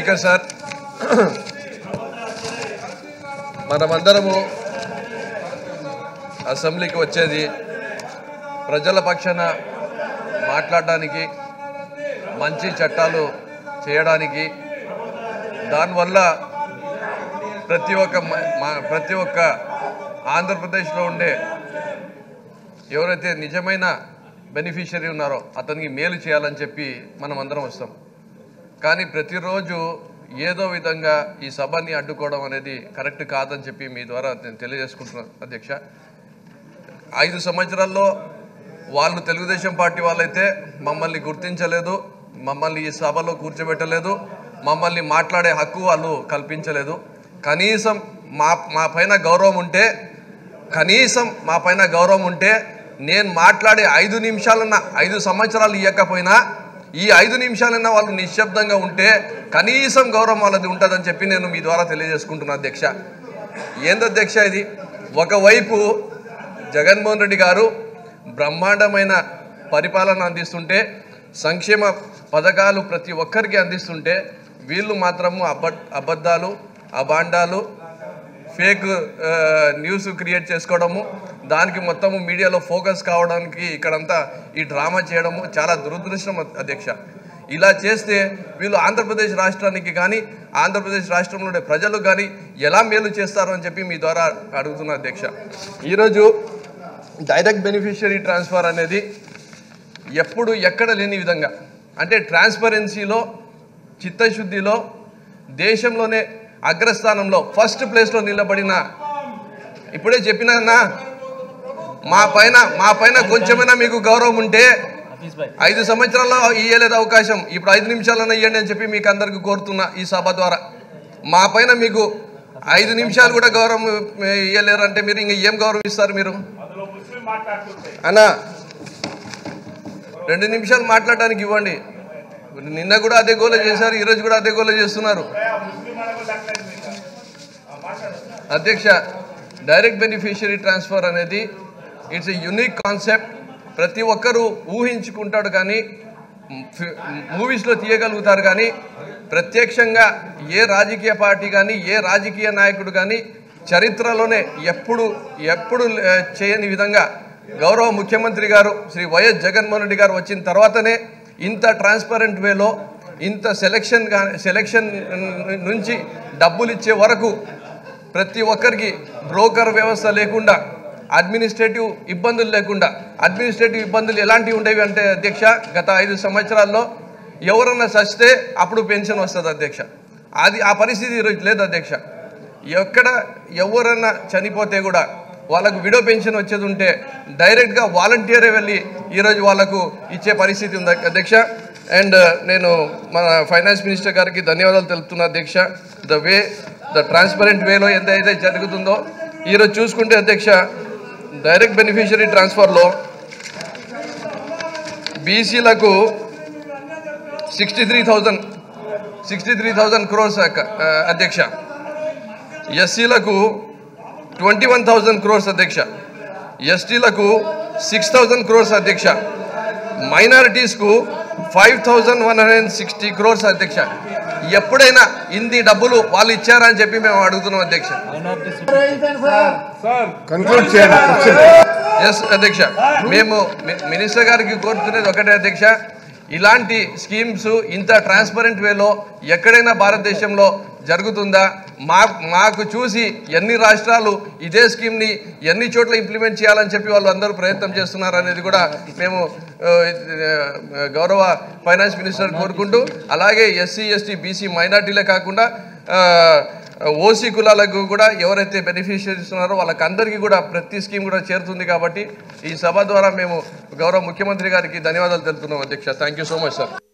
speaker sir మనమందరము అసెంబ్లీకి వచ్చేది ప్రజల పక్షాన మాట్లాడడానికి మంచి చట్టాలు చేయడానికి దానివల్ల ప్రతి ఒక్క మ- మా- ప్రతి ఒక్క ఆంధ్రప్రదేశ్లో ఉండే ఎవరైతే నిజమైన బెనిఫిషియరీ ఉన్నారో అతనికి మేలు చేయాలని చెప్పి మనం అందరం వస్తాం కానీ ప్రతిరోజు ఏదో విధంగా ఈ సభని అడ్డుకోవడం అనేది కరెక్ట్ కాదని చెప్పి మీ ద్వారా నేను తెలియజేసుకుంటున్నాను అధ్యక్ష ఐదు సంవత్సరాల్లో వాళ్ళు తెలుగుదేశం పార్టీ వాళ్ళైతే మమ్మల్ని గుర్తించలేదు మమ్మల్ని ఈ సభలో కూర్చోబెట్టలేదు మమ్మల్ని మాట్లాడే హక్కు వాళ్ళు కల్పించలేదు కనీసం మా మా పైన గౌరవం ఉంటే కనీసం మా పైన గౌరవం ఉంటే నేను మాట్లాడే ఐదు నిమిషాలన్నా ఐదు సంవత్సరాలు ఇవ్వకపోయినా ఈ ఐదు నిమిషాలన్నా వాళ్ళు నిశ్శబ్దంగా ఉంటే కనీసం గౌరవం వాళ్ళది ఉంటుందని చెప్పి నేను మీ ద్వారా తెలియజేసుకుంటున్నా అధ్యక్ష ఏంది అధ్యక్ష ఇది ఒకవైపు జగన్మోహన్ రెడ్డి గారు బ్రహ్మాండమైన పరిపాలన అందిస్తుంటే సంక్షేమ పథకాలు ప్రతి ఒక్కరికి అందిస్తుంటే వీళ్ళు మాత్రము అబ అబద్ధాలు అబాండాలు ఫేక్ ఆ, న్యూస్ క్రియేట్ చేసుకోవడము దానికి మొత్తము మీడియాలో ఫోకస్ కావడానికి ఇక్కడంతా ఈ డ్రామా చేయడము చాలా దురదృష్టం అధ్యక్ష ఇలా చేస్తే వీళ్ళు ఆంధ్రప్రదేశ్ రాష్ట్రానికి కానీ ఆంధ్రప్రదేశ్ రాష్ట్రంలో ఉండే ప్రజలు కానీ ఎలా మేలు చేస్తారు అని చెప్పి మీ ద్వారా అడుగుతున్నా అధ్యక్ష ఈరోజు డైరెక్ట్ బెనిఫిషియరీ ట్రాన్స్ఫర్ అనేది ఎప్పుడు ఎక్కడ లేని విధంగా అంటే ట్రాన్స్పరెన్సీలో చిత్తశుద్ధిలో దేశంలోనే అగ్రస్థానంలో ఫస్ట్ ప్లేస్లో నిలబడిన ఇప్పుడే చెప్పినా మా పైన మా పైన కొంచెమైనా మీకు గౌరవం ఉంటే ఐదు సంవత్సరాల్లో ఇయ్యలేదు అవకాశం ఇప్పుడు ఐదు నిమిషాలన్నా ఇవ్వండి అని చెప్పి మీకు అందరికి కోరుతున్నా ఈ సభ ద్వారా మా పైన మీకు ఐదు నిమిషాలు కూడా గౌరవం ఇయ్యలేరు అంటే మీరు ఇంకా ఏం గౌరవం ఇస్తారు మీరు అన్నా రెండు నిమిషాలు మాట్లాడడానికి ఇవ్వండి నిన్న కూడా అదే గోల చేశారు ఈరోజు కూడా అదే గోల చేస్తున్నారు అధ్యక్ష డైరెక్ట్ బెనిఫిషియరీ ట్రాన్స్ఫర్ అనేది ఇట్స్ ఎ యునిక్ కాన్సెప్ట్ ప్రతి ఒక్కరూ ఊహించుకుంటాడు కానీ మూవీస్లో తీయగలుగుతారు కానీ ప్రత్యక్షంగా ఏ రాజకీయ పార్టీ కానీ ఏ రాజకీయ నాయకుడు కానీ చరిత్రలోనే ఎప్పుడు ఎప్పుడు ఆ, చేయని విధంగా గౌరవ ముఖ్యమంత్రి గారు శ్రీ వైఎస్ జగన్మోహన్ రెడ్డి గారు వచ్చిన తర్వాతనే ఇంత ట్రాన్స్పరెంట్ వేలో ఇంత సెలక్షన్ గా సెలక్షన్ నుంచి డబ్బులు ఇచ్చే వరకు ప్రతి ఒక్కరికి బ్రోకర్ వ్యవస్థ లేకుండా అడ్మినిస్ట్రేటివ్ ఇబ్బందులు లేకుండా అడ్మినిస్ట్రేటివ్ ఇబ్బందులు ఎలాంటివి ఉండేవి అంటే అధ్యక్ష గత ఐదు సంవత్సరాల్లో ఎవరన్నా చస్తే అప్పుడు పెన్షన్ వస్తుంది అధ్యక్ష అది ఆ పరిస్థితి ఈరోజు లేదు అధ్యక్ష ఎక్కడ ఎవరన్నా చనిపోతే కూడా వాళ్ళకు విడో పెన్షన్ వచ్చేది ఉంటే డైరెక్ట్గా వాలంటీరే వెళ్ళి ఈరోజు వాళ్ళకు ఇచ్చే పరిస్థితి ఉంది అధ్యక్ష అండ్ నేను మన ఫైనాన్స్ మినిస్టర్ గారికి ధన్యవాదాలు తెలుపుతున్నా అధ్యక్ష ద వే ద ట్రాన్స్పరెంట్ వేలో ఎంతైతే జరుగుతుందో ఈరోజు చూసుకుంటే అధ్యక్ష డైరెక్ట్ బెనిఫిషియరీ ట్రాన్స్ఫర్లో బీసీలకు sixty three thousand sixty three thousand crores అధ్యక్ష ఎస్సీలకు ట్వంటీ వన్ థౌజండ్ క్రోర్స్ అధ్యక్ష ఎస్టీలకు సిక్స్ థౌజండ్ క్రోర్స్ అధ్యక్ష మైనారిటీస్కు five thousand one hundred and sixty crores అధ్యక్ష ఎప్పుడైనా ఇన్ని డబ్బులు వాళ్ళు ఇచ్చారా అని చెప్పి మేము అడుగుతున్నాం అధ్యక్ష కన్క్లూడ్ చేయండి ఎస్ అధ్యక్ష మేము మి- మినిస్టర్ గారికి కోరుతున్నది ఒకటే అధ్యక్ష ఇలాంటి స్కీమ్స్ ఇంత ట్రాన్స్పరెంట్ వేలో ఎక్కడైనా భారతదేశంలో జరుగుతుందా మా మాకు చూసి ఎన్ని రాష్ట్రాలు ఇదే స్కీమ్ని ఎన్ని చోట్ల ఇంప్లిమెంట్ చేయాలని చెప్పి వాళ్ళు అందరూ ప్రయత్నం చేస్తున్నారు అనేది కూడా మేము ఆ, ఆ, గౌరవ ఫైనాన్స్ మినిస్టర్ కోరుకుంటూ అలాగే ఎస్సీ ఎస్టీ బీసీ మైనార్టీలే కాకుండా ఆ, ఓసీ కులాలకు కూడా ఎవరైతే బెనిఫిషియరీస్ ఉన్నారో వాళ్ళకందరికీ కూడా ప్రతి స్కీమ్ కూడా చేరుతుంది కాబట్టి ఈ సభ ద్వారా మేము గౌరవ ముఖ్యమంత్రి గారికి ధన్యవాదాలు తెలుపుతున్నాం అధ్యక్ష thank you so much sir